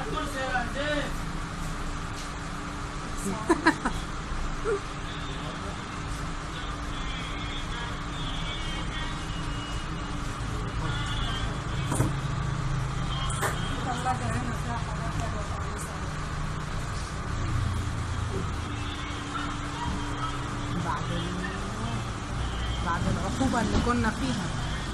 الثلاجة هنا فيها حاجات حلوة كويسة بعد ال... بعد العقوبة اللي كنا فيها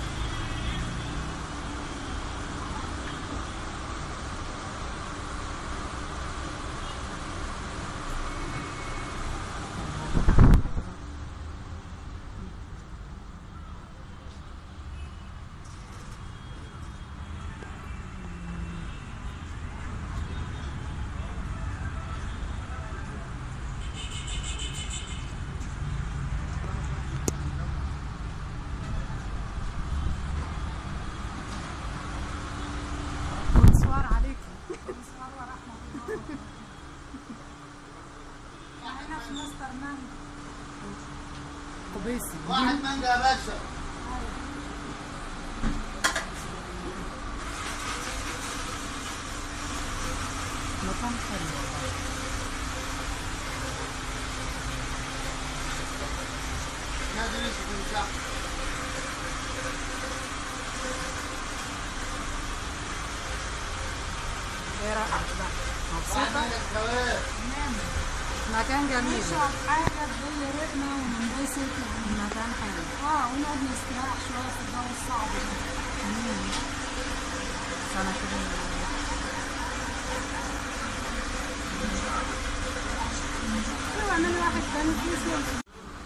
بونسوار عليكم بونسوار ورحمة الله هنا في مستر مانجا قبيسي واحد مانجا يا باشا مكان حلو والله نادي لسه في المساحة ايه رأيك بقى؟ واحد مبسوطة؟ مانجا كواب مكان جميل نشرب حاجة تبل رقنا وننبسط يعني مكان حلو اه ونقعد نستريح شوية في الجو الصعب ده سنة كده لو عملنا واحد تاني في سوق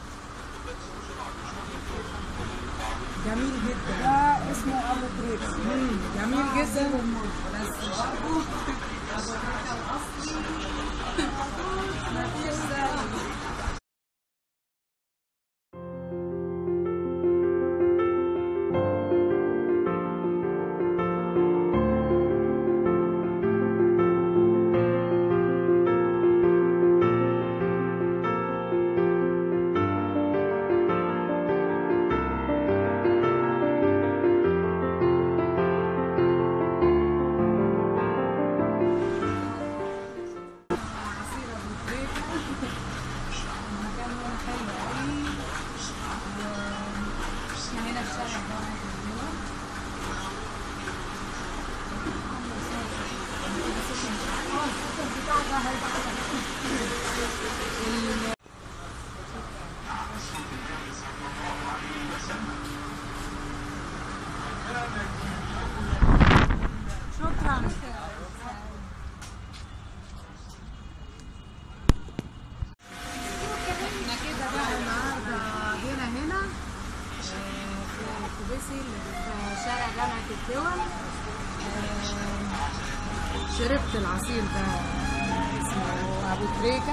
جميل جدا ده اسمه أبو بريكس جميل جدا بس برضه أبو بريكس الأصلي مفيش زيه عصير أبو بريكة المكان هنا حلو أوي واحنا هنا في شارع جامعة الدول اه السكر بتاع ده هيبقى ال- شكرا احنا كده بقى النهارده جينا هنا آه، في كوبيسي اللي في شارع جامعة الدول آه، شربت العصير ده اسمه ابو تريكة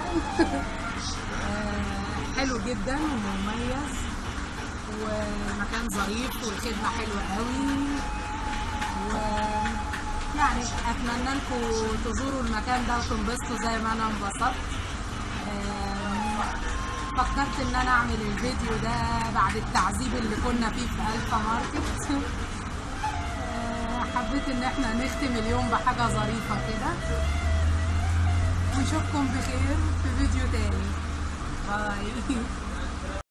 آه، حلو جدا ومميز ومكان ظريف والخدمة حلوة قوي و يعني اتمنى لكم تزوروا المكان ده وتنبسطوا زي ما انا انبسطت آم، فكرت ان انا اعمل الفيديو ده بعد التعذيب اللي كنا فيه في الفا ماركت آه، حبيت ان احنا نختم اليوم بحاجة ظريفة كده ونشوفكم بخير في فيديو تاني باي